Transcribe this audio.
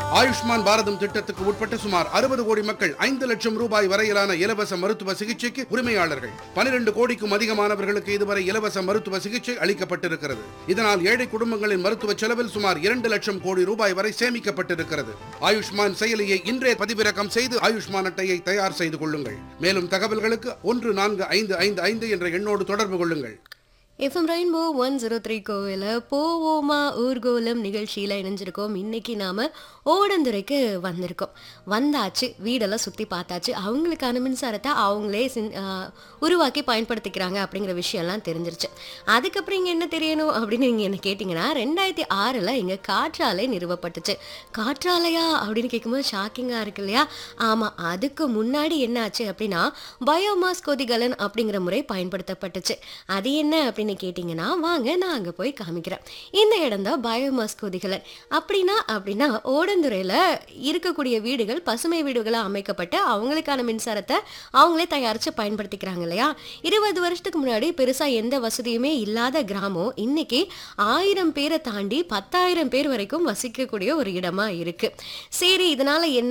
ஆயுஷ்மான் பாரதம் திட்டத்துக்கு உட்பட்ட சுமார் அறுபது கோடி மக்கள் ஐந்து லட்சம் ரூபாய் வரையிலான இலவச மருத்துவ சிகிச்சைக்கு உரிமையாளர்கள் பனிரெண்டு கோடிக்கும் அதிகமானவர்களுக்கு இதுவரை இலவச மருத்துவ சிகிச்சை அளிக்கப்பட்டிருக்கிறது இதனால் ஏழை குடும்பங்களின் மருத்துவ செலவில் சுமார் இரண்டு லட்சம் கோடி ரூபாய் வரை சேமிக்கப்பட்டிருக்கிறது ஆயுஷ்மான் செயலியை இன்றே பதிவிறக்கம் செய்து ஆயுஷ்மான் அட்டையை தயார் செய்து கொள்ளுங்கள் மேலும் தகவல்களுக்கு ஒன்று நான்கு ஐந்து ஐந்து ஐந்து என்ற எண்ணோடு தொடர்பு கொள்ளுங்கள் FM rainbow one zero three கோவில போவோமா ஊர்கோலம் நிகழ்ச்சியில் இணைஞ்சிருக்கோம் இன்னைக்கு நாம ஓடந்துரைக்கு வந்திருக்கோம் வந்தாச்சு வீடெல்லாம் சுற்றி பார்த்தாச்சு அவங்களுக்கான மின்சாரத்தை அவங்களே சின்- ஆ, உருவாக்கி பயன்படுத்திக்கிறாங்க அப்படிங்கிற விஷயம்லாம் தெரிஞ்சிருச்சு அதுக்கப்புறம் இங்கே என்ன தெரியணும் அப்படின்னு நீங்கள் என்ன கேட்டிங்கன்னா ரெண்டாயிரத்தி ஆறில் இங்கே காற்றாலை நிறுவப்பட்டுச்சு காற்றாலையா அப்படின்னு கேட்கும்போது ஷாக்கிங்காக இருக்கு இல்லையா ஆமாம் அதுக்கு முன்னாடி என்ன ஆச்சு அப்படின்னா பயோமாஸ் கொதிகலன் அப்படிங்கிற முறை பயன்படுத்தப்பட்டுச்சு அது என்ன அப்படின்னு கேட்டிங்கன்னா வாங்க நான் அங்கே போய் காமிக்கிறேன் இந்த இடம் தான் பயோமாஸ் கொதிகலன் அப்படின்னா அப்படின்னா ஓடந்துறையில் இருக்கக்கூடிய வீடுகள் பசுமை வீடுகளாக அமைக்கப்பட்டு அவங்களுக்கான மின்சாரத்தை அவங்களே தயாரித்து பயன்படுத்திக்கிறாங்க இல்லையா இருபது வருஷத்துக்கு முன்னாடி பெருசாக எந்த வசதியுமே இல்லாத கிராமம் இன்னைக்கு ஆயிரம் பேரை தாண்டி பத்தாயிரம் பேர் வரைக்கும் வசிக்கக்கூடிய ஒரு இடமா இருக்கு சரி இதனால என்ன